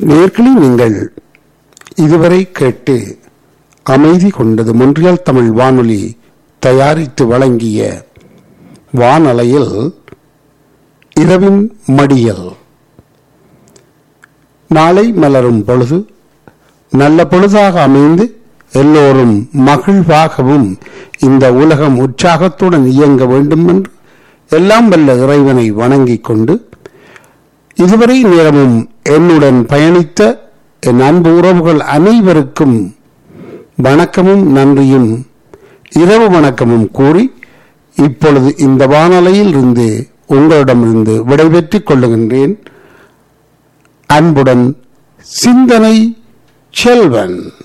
நேர்களே நீங்கள் இதுவரை கேட்டு அமைதி கொண்டது மொன்றியால் தமிழ் வானொலி தயாரித்து வழங்கிய வானலையில் இரவின் மடியல் நாளை மலரும் பொழுது நல்ல பொழுதாக அமைந்து எல்லோரும் மகிழ்வாகவும் இந்த உலகம் உற்சாகத்துடன் இயங்க வேண்டும் என்று எல்லாம் வல்ல இறைவனை வணங்கிக் கொண்டு இதுவரை நேரமும் என்னுடன் பயணித்த என் அன்பு உறவுகள் அனைவருக்கும் வணக்கமும் நன்றியும் இரவு வணக்கமும் கூறி இப்பொழுது இந்த வானொலியில் இருந்து உங்களிடமிருந்து விடைபெற்றுக் கொள்ளுகின்றேன் அன்புடன் சிந்தனை செல்வன்